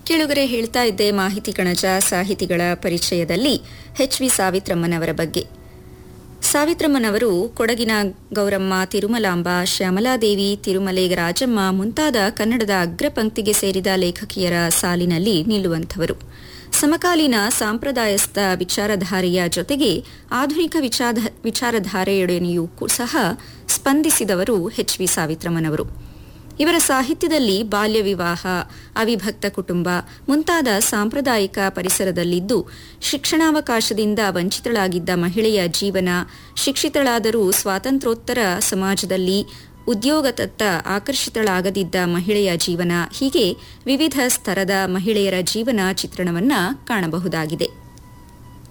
ಕೇಳುಗರೆ ಹೇಳ್ತಾ ಇದ್ದೆ ಮಾಹಿತಿ ಕಣಜ ಸಾಹಿತಿಗಳ ಪರಿಚಯದಲ್ಲಿ ಎಚ್ ವಿ ಸಾವಿತ್ರಮ್ಮನವರ ಬಗ್ಗೆ ಸಾವಿತ್ರಮ್ಮನವರು ಕೊಡಗಿನ ಗೌರಮ್ಮ ತಿರುಮಲಾಂಬ ಶ್ಯಾಮಲಾದೇವಿ ತಿರುಮಲೆ ರಾಜಮ್ಮ ಮುಂತಾದ ಕನ್ನಡದ ಅಗ್ರಪಂಕ್ತಿಗೆ ಸೇರಿದ ಲೇಖಕಿಯರ ಸಾಲಿನಲ್ಲಿ ನಿಲ್ಲುವಂಥವರು ಸಮಕಾಲೀನ ಸಾಂಪ್ರದಾಯಸ್ಥ ವಿಚಾರಧಾರೆಯ ಜೊತೆಗೆ ಆಧುನಿಕ ವಿಚಾರ- ವಿಚಾರಧಾರೆಯೊಡನೆಯೂ ಕೂ- ಸಹ ಸ್ಪಂದಿಸಿದವರು ಎಚ್ ವಿ ಸಾವಿತ್ರಮ್ಮನವರು ಇವರ ಸಾಹಿತ್ಯದಲ್ಲಿ ಬಾಲ್ಯ ವಿವಾಹ ಅವಿಭಕ್ತ ಕುಟುಂಬ ಮುಂತಾದ ಸಾಂಪ್ರದಾಯಿಕ ಪರಿಸರದಲ್ಲಿದ್ದು ಶಿಕ್ಷಣಾವಕಾಶದಿಂದ ವಂಚಿತಳಾಗಿದ್ದ ಮಹಿಳೆಯ ಜೀವನ ಶಿಕ್ಷಿತಳಾದರೂ ಸ್ವಾತಂತ್ರ್ಯೋತ್ತರ ಸಮಾಜದಲ್ಲಿ ಉದ್ಯೋಗದತ್ತ ಆಕರ್ಷಿತಳಾಗದಿದ್ದ ಮಹಿಳೆಯ ಜೀವನ ಹೀಗೆ ವಿವಿಧ ಸ್ತರದ ಮಹಿಳೆಯರ ಜೀವನ ಚಿತ್ರಣವನ್ನ ಕಾಣಬಹುದಾಗಿದೆ